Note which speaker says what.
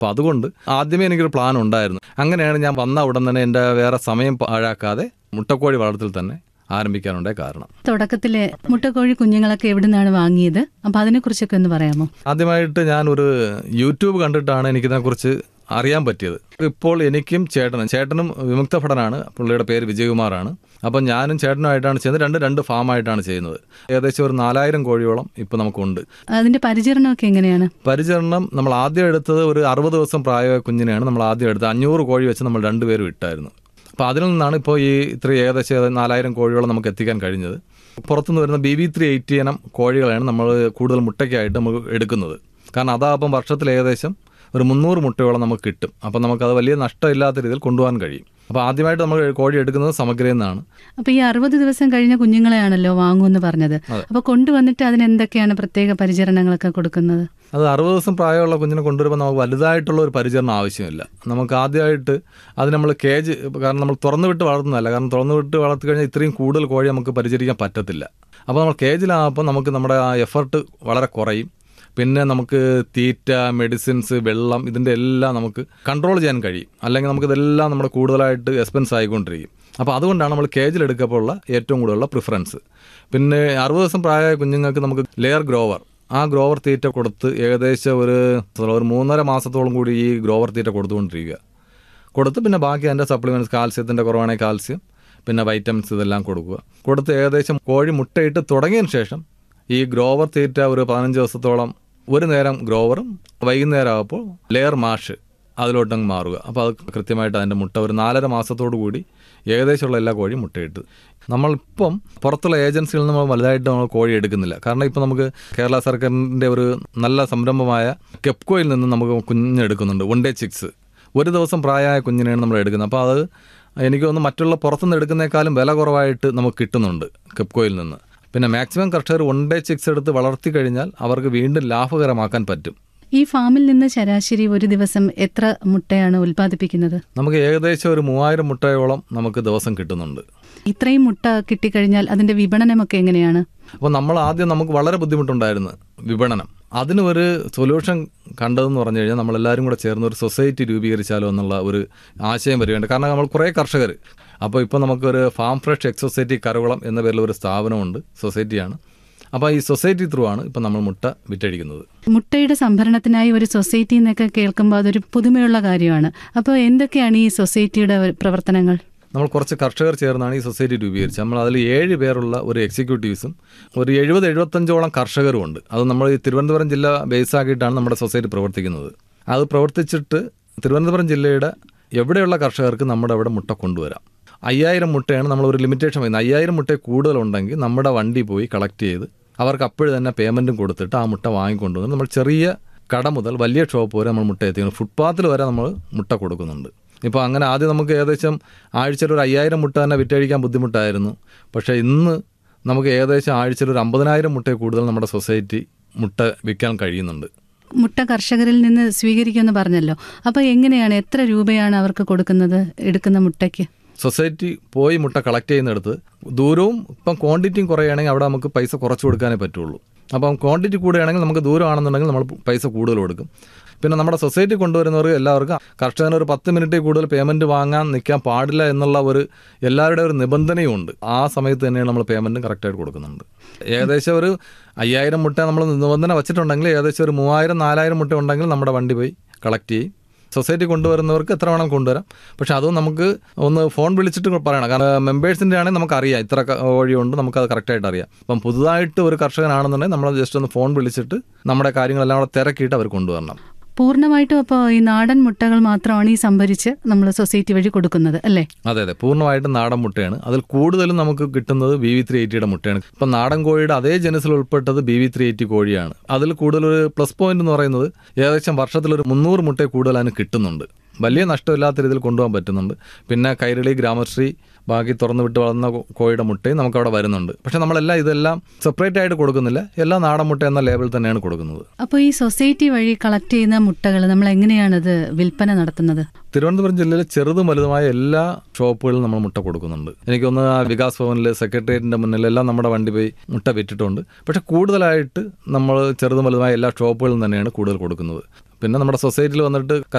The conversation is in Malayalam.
Speaker 1: അപ്പോൾ അതുകൊണ്ട് ആദ്യമേ എനിക്കൊരു പ്ലാൻ ഉണ്ടായിരുന്നു അങ്ങനെയാണ് ഞാൻ വന്ന ഉടൻ തന്നെ എൻ്റെ വേറെ സമയം പാഴാക്കാതെ മുട്ടക്കോഴി വളർത്തൽ തന്നെ ആരംഭിക്കാനുണ്ടായ കാരണം
Speaker 2: തുടക്കത്തിലെ മുട്ടക്കോഴി കുഞ്ഞുങ്ങളൊക്കെ എവിടെ നിന്നാണ് വാങ്ങിയത് അപ്പൊ അതിനെക്കുറിച്ചൊക്കെ ഒന്ന് പറയാമോ
Speaker 1: ആദ്യമായിട്ട് ഞാൻ ഒരു യൂട്യൂബ് കണ്ടിട്ടാണ് എനിക്കിതിനെക്കുറിച്ച് അറിയാൻ പറ്റിയത് ഇപ്പോൾ എനിക്കും ചേട്ടനും ചേട്ടനും വിമുക്ത ഭടനാണ് പുള്ളിയുടെ പേര് വിജയകുമാറാണ് അപ്പം ഞാനും ചേട്ടനുമായിട്ടാണ് ചെയ്യുന്നത് രണ്ട് രണ്ട് ഫാമായിട്ടാണ് ചെയ്യുന്നത് ഏകദേശം ഒരു നാലായിരം കോഴിയോളം ഇപ്പോൾ നമുക്കുണ്ട്
Speaker 2: അതിന്റെ പരിചരണമൊക്കെ എങ്ങനെയാണ്
Speaker 1: പരിചരണം നമ്മൾ ആദ്യം എടുത്തത് ഒരു അറുപത് ദിവസം പ്രായമായ കുഞ്ഞിനെയാണ് നമ്മൾ ആദ്യം എടുത്തത് അഞ്ഞൂറ് കോഴി വെച്ച് നമ്മൾ രണ്ടുപേരും ഇട്ടായിരുന്നു അപ്പോൾ അതിൽ നിന്നാണ് ഇപ്പോൾ ഈ ഇത്ര ഏകദേശം നാലായിരം കോഴിയോളം നമുക്ക് എത്തിക്കാൻ കഴിഞ്ഞത് പുറത്തുനിന്ന് വരുന്ന ബി വി ത്രീ എയ്റ്റി ഇനം കോഴികളാണ് നമ്മൾ കൂടുതൽ മുട്ടയ്ക്കായിട്ട് നമുക്ക് എടുക്കുന്നത് കാരണം അതാകുമ്പം വർഷത്തിൽ ഏകദേശം ഒരു മുന്നൂറ് മുട്ടയോളം നമുക്ക് കിട്ടും അപ്പം നമുക്കത് വലിയ നഷ്ടമില്ലാത്ത രീതിയിൽ കൊണ്ടുപോകാൻ കഴിയും അപ്പോൾ ആദ്യമായിട്ട് നമ്മൾ കോഴി എടുക്കുന്നത് സമഗ്രയിൽ നിന്നാണ്
Speaker 2: അപ്പൊ ഈ അറുപത് ദിവസം കഴിഞ്ഞ കുഞ്ഞുങ്ങളെയാണല്ലോ വാങ്ങുമെന്ന് പറഞ്ഞത് അപ്പൊ കൊണ്ടുവന്നിട്ട് അതിന് എന്തൊക്കെയാണ് പ്രത്യേക പരിചരണങ്ങളൊക്കെ കൊടുക്കുന്നത്
Speaker 1: അത് അറുപത് ദിവസം പ്രായമുള്ള കുഞ്ഞിനെ കൊണ്ടുവരുമ്പോൾ നമുക്ക് വലുതായിട്ടുള്ള ഒരു പരിചരണം ആവശ്യമില്ല നമുക്ക് ആദ്യമായിട്ട് അത് നമ്മൾ കേജ് കാരണം നമ്മൾ തുറന്നു വിട്ട് വളർത്തുന്നതല്ല കാരണം തുറന്നു വിട്ട് വളർത്തി കഴിഞ്ഞാൽ ഇത്രയും കൂടുതൽ കോഴി നമുക്ക് പരിചരിക്കാൻ പറ്റത്തില്ല അപ്പോൾ നമ്മൾ കേജിലാകുമ്പോൾ നമുക്ക് നമ്മുടെ ആ എഫർട്ട് വളരെ കുറയും പിന്നെ നമുക്ക് തീറ്റ മെഡിസിൻസ് വെള്ളം ഇതിൻ്റെ എല്ലാം നമുക്ക് കൺട്രോൾ ചെയ്യാൻ കഴിയും അല്ലെങ്കിൽ നമുക്കിതെല്ലാം നമ്മുടെ കൂടുതലായിട്ട് എക്സ്പെൻസ് ആയിക്കൊണ്ടിരിക്കും അപ്പോൾ അതുകൊണ്ടാണ് നമ്മൾ കേജിലെടുക്കപ്പോൾ ഉള്ള ഏറ്റവും കൂടുതലുള്ള പ്രിഫറൻസ് പിന്നെ അറുപത് ദിവസം പ്രായമായ കുഞ്ഞുങ്ങൾക്ക് നമുക്ക് ലെയർ ഗ്രോവർ ആ ഗ്രോവർ തീറ്റ കൊടുത്ത് ഏകദേശം ഒരു ഒരു മൂന്നര മാസത്തോളം കൂടി ഈ ഗ്രോവർ തീറ്റ കൊടുത്തുകൊണ്ടിരിക്കുക കൊടുത്ത് പിന്നെ ബാക്കി അതിൻ്റെ സപ്ലിമെൻറ്റ്സ് കാൽസ്യത്തിൻ്റെ കുറവാണെങ്കിൽ കാൽസ്യം പിന്നെ വൈറ്റമിൻസ് ഇതെല്ലാം കൊടുക്കുക കൊടുത്ത് ഏകദേശം കോഴി മുട്ടയിട്ട് തുടങ്ങിയതിന് ശേഷം ഈ ഗ്രോവർ തീറ്റ ഒരു പതിനഞ്ച് ദിവസത്തോളം ഒരു നേരം ഗ്രോവറും വൈകുന്നേരം ആകുമ്പോൾ ലെയർ മാഷ് അതിലോട്ടങ്ങ് മാറുക അപ്പോൾ അത് കൃത്യമായിട്ട് അതിൻ്റെ മുട്ട ഒരു നാലര മാസത്തോടു കൂടി ഏകദേശമുള്ള എല്ലാ കോഴിയും മുട്ടയിട്ട് നമ്മളിപ്പം പുറത്തുള്ള ഏജൻസികളിൽ നിന്ന് നമ്മൾ വലുതായിട്ട് നമ്മൾ കോഴി എടുക്കുന്നില്ല കാരണം ഇപ്പം നമുക്ക് കേരള സർക്കാരിൻ്റെ ഒരു നല്ല സംരംഭമായ കെപ്കോയിൽ നിന്ന് നമുക്ക് കുഞ്ഞെടുക്കുന്നുണ്ട് വൺ ഡേ ചിക്സ് ഒരു ദിവസം പ്രായമായ കുഞ്ഞിനെയാണ് നമ്മൾ എടുക്കുന്നത് അപ്പോൾ അത് എനിക്ക് തോന്നുന്നു മറ്റുള്ള പുറത്തുനിന്ന് എടുക്കുന്നേക്കാളും വില കുറവായിട്ട് നമുക്ക് കിട്ടുന്നുണ്ട് കെപ്കോയിൽ നിന്ന് പിന്നെ മാക്സിമം കർഷകർ വൺ ഡേ ചിക്സ് എടുത്ത് വളർത്തി കഴിഞ്ഞാൽ അവർക്ക് വീണ്ടും ലാഭകരമാക്കാൻ പറ്റും
Speaker 2: ഈ ഫാമിൽ നിന്ന് ശരാശരി ഒരു ദിവസം എത്ര മുട്ടയാണ് ഉൽപ്പാദിപ്പിക്കുന്നത്
Speaker 1: നമുക്ക് ഏകദേശം ഒരു മൂവായിരം മുട്ടയോളം നമുക്ക് ദിവസം കിട്ടുന്നുണ്ട്
Speaker 2: ഇത്രയും മുട്ട കിട്ടിക്കഴിഞ്ഞാൽ അതിന്റെ വിപണനമൊക്കെ എങ്ങനെയാണ്
Speaker 1: അപ്പോൾ നമ്മൾ ആദ്യം നമുക്ക് വളരെ ബുദ്ധിമുട്ടുണ്ടായിരുന്നു വിപണനം അതിന് ഒരു സൊല്യൂഷൻ കണ്ടതെന്ന് പറഞ്ഞു കഴിഞ്ഞാൽ നമ്മളെല്ലാവരും കൂടെ ചേർന്ന് ഒരു സൊസൈറ്റി രൂപീകരിച്ചാലോ എന്നുള്ള ഒരു ആശയം വരികയുണ്ട് കാരണം നമ്മൾ കുറേ കർഷകർ അപ്പോൾ ഇപ്പോൾ നമുക്കൊരു farm fresh X society Karakulam എന്ന പേരിൽ ഒരു സ്ഥാപനമുണ്ട് സൊസൈറ്റിയാണ് അപ്പോൾ ഈ സൊസൈറ്റി ത്രൂ ആണ് ഇപ്പം നമ്മൾ മുട്ട വിറ്റഴിക്കുന്നത്
Speaker 2: മുട്ടയുടെ സംഭരണത്തിനായി ഒരു സൊസൈറ്റി എന്നൊക്കെ കേൾക്കുമ്പോൾ അതൊരു പുതുമയുള്ള കാര്യമാണ് അപ്പോൾ എന്തൊക്കെയാണ് ഈ സൊസൈറ്റിയുടെ പ്രവർത്തനങ്ങൾ
Speaker 1: നമ്മൾ കുറച്ച് കർഷകർ ചേർന്നാണ് ഈ സൊസൈറ്റി രൂപീകരിച്ചത് നമ്മൾ അതിൽ ഏഴ് പേരുള്ള ഒരു എക്സിക്യൂട്ടീവ്സും ഒരു എഴുപത് എഴുപത്തഞ്ചോളം കർഷകരും ഉണ്ട് അത് നമ്മൾ ഈ തിരുവനന്തപുരം ജില്ല ബേസ് ആക്കിയിട്ടാണ് നമ്മുടെ സൊസൈറ്റി പ്രവർത്തിക്കുന്നത് അത് പ്രവർത്തിച്ചിട്ട് തിരുവനന്തപുരം ജില്ലയുടെ എവിടെയുള്ള കർഷകർക്ക് നമ്മുടെ അവിടെ മുട്ട കൊണ്ടുവരാം അയ്യായിരം മുട്ടയാണ് നമ്മൾ ഒരു ലിമിറ്റേഷൻ പറയുന്നത് അയ്യായിരം മുട്ട കൂടുതലുണ്ടെങ്കിൽ നമ്മുടെ വണ്ടി പോയി കളക്ട് ചെയ്ത് അവർക്ക് അപ്പോഴും തന്നെ പേയ്മെൻറ്റും കൊടുത്തിട്ട് ആ മുട്ട വാങ്ങിക്കൊണ്ടുവന്ന് നമ്മൾ ചെറിയ കട മുതൽ വലിയ ഷോപ്പ് വരെ നമ്മൾ മുട്ട എത്തിക്കുന്നു ഫുട്പാത്തിൽ വരെ നമ്മൾ മുട്ട കൊടുക്കുന്നുണ്ട് ഇപ്പോൾ അങ്ങനെ ആദ്യം നമുക്ക് ഏകദേശം ആഴ്ചയിൽ ഒരു അയ്യായിരം മുട്ട തന്നെ വിറ്റഴിക്കാൻ ബുദ്ധിമുട്ടായിരുന്നു പക്ഷേ ഇന്ന് നമുക്ക് ഏകദേശം ആഴ്ചയിൽ ഒരു അമ്പതിനായിരം മുട്ടയെ കൂടുതൽ നമ്മുടെ സൊസൈറ്റി മുട്ട വിൽക്കാൻ കഴിയുന്നുണ്ട്
Speaker 2: മുട്ട കർഷകരിൽ നിന്ന് സ്വീകരിക്കുമെന്ന് പറഞ്ഞല്ലോ അപ്പോൾ എങ്ങനെയാണ് എത്ര രൂപയാണ് അവർക്ക് കൊടുക്കുന്നത് എടുക്കുന്ന മുട്ടയ്ക്ക്
Speaker 1: സൊസൈറ്റി പോയി മുട്ട കളക്ട് ചെയ്യുന്നിടത്ത് ദൂരവും ഇപ്പം ക്വാണ്ടിറ്റിയും കുറയുകയാണെങ്കിൽ അവിടെ നമുക്ക് പൈസ കുറച്ച് കൊടുക്കാനേ പറ്റുള്ളൂ അപ്പം ക്വാണ്ടിറ്റി കൂടുകയാണെങ്കിൽ നമുക്ക് ദൂരമാണെന്നുണ്ടെങ്കിൽ നമ്മൾ പൈസ കൂടുതൽ കൊടുക്കും പിന്നെ നമ്മുടെ സൊസൈറ്റി കൊണ്ടുവരുന്നവർ എല്ലാവർക്കും കർഷകന് ഒരു പത്ത് മിനിറ്റ് കൂടുതൽ പേയ്മെൻറ്റ് വാങ്ങാൻ നിൽക്കാൻ പാടില്ല എന്നുള്ള ഒരു എല്ലാവരുടെയും ഒരു നിബന്ധനയും ഉണ്ട് ആ സമയത്ത് തന്നെയാണ് നമ്മൾ പേയ്മെൻറ്റും കറക്റ്റായിട്ട് കൊടുക്കുന്നുണ്ട് ഏകദേശം ഒരു അയ്യായിരം മുട്ട നമ്മൾ നിബന്ധന വെച്ചിട്ടുണ്ടെങ്കിൽ ഏകദേശം ഒരു മൂവായിരം നാലായിരം മുട്ട ഉണ്ടെങ്കിൽ നമ്മുടെ വണ്ടി പോയി കളക്ട് ചെയ്യും സൊസൈറ്റി കൊണ്ടുവരുന്നവർക്ക് എത്ര വേണം കൊണ്ടുവരാം പക്ഷെ അതും നമുക്ക് ഒന്ന് ഫോൺ വിളിച്ചിട്ട് പറയണം കാരണം മെമ്പേഴ്സിൻ്റെ ആണെങ്കിൽ നമുക്കറിയാം ഇത്ര വഴിയുണ്ട് നമുക്കത് കറക്റ്റായിട്ട് അറിയാം അപ്പം പുതുതായിട്ട് ഒരു കർഷകനാണെന്നുണ്ടെങ്കിൽ നമ്മൾ ജസ്റ്റ് ഒന്ന് ഫോൺ വിളിച്ചിട്ട് നമ്മുടെ കാര്യങ്ങളെല്ലാം അവിടെ തിരക്കിയിട്ട് അവർ കൊണ്ടുവരണം
Speaker 2: പൂർണ്ണമായിട്ടും അപ്പോൾ ഈ നാടൻ മുട്ടകൾ മാത്രമാണ് ഈ സംഭരിച്ച് നമ്മൾ സൊസൈറ്റി വഴി കൊടുക്കുന്നത് അല്ലേ
Speaker 1: അതെ അതെ പൂർണ്ണമായിട്ടും നാടൻ മുട്ടയാണ് അതിൽ കൂടുതലും നമുക്ക് കിട്ടുന്നത് ബി വി ത്രീ എയ്റ്റിയുടെ മുട്ടയാണ് ഇപ്പം നാടൻ കോഴിയുടെ അതേ ജനസിൽ ഉൾപ്പെട്ടത് ബി വി ത്രീ എയ്റ്റി കോഴിയാണ് അതിൽ കൂടുതൽ ഒരു പ്ലസ് പോയിന്റ് എന്ന് പറയുന്നത് ഏകദേശം വർഷത്തിലൊരു മുന്നൂറ് മുട്ടയെ കൂടുതൽ അതിന് കിട്ടുന്നുണ്ട് വലിയ നഷ്ടമില്ലാത്ത രീതിയിൽ കൊണ്ടുപോകാൻ പറ്റുന്നുണ്ട് പിന്നെ കൈരളി ഗ്രാമശ്രീ ബാക്കി തുറന്നു വിട്ട് വളർന്ന കോഴിയുടെ മുട്ടയും നമുക്ക് അവിടെ വരുന്നുണ്ട് പക്ഷെ നമ്മളെല്ലാം ഇതെല്ലാം സെപ്പറേറ്റ് ആയിട്ട് കൊടുക്കുന്നില്ല എല്ലാ നാടൻ മുട്ട എന്ന ലേബിൾ തന്നെയാണ് കൊടുക്കുന്നത്
Speaker 2: അപ്പോൾ ഈ സൊസൈറ്റി വഴി കളക്ട് ചെയ്യുന്ന മുട്ടകൾ നമ്മൾ എങ്ങനെയാണത് വിൽപ്പന നടത്തുന്നത്
Speaker 1: തിരുവനന്തപുരം ജില്ലയിലെ ചെറുതും വലുതുമായ എല്ലാ ഷോപ്പുകളിലും നമ്മൾ മുട്ട കൊടുക്കുന്നുണ്ട് എനിക്കൊന്ന് ആ വികാസ് ഭവനിൽ സെക്രട്ടേറിയറ്റിന്റെ മുന്നിലെല്ലാം നമ്മുടെ വണ്ടി പോയി മുട്ട വിറ്റിട്ടുണ്ട് പക്ഷെ കൂടുതലായിട്ട് നമ്മൾ ചെറുതും വലുതുമായ എല്ലാ ഷോപ്പുകളിലും തന്നെയാണ് കൂടുതൽ കൊടുക്കുന്നത് പിന്നെ നമ്മുടെ സൊസൈറ്റിയിൽ വന്നിട്ട്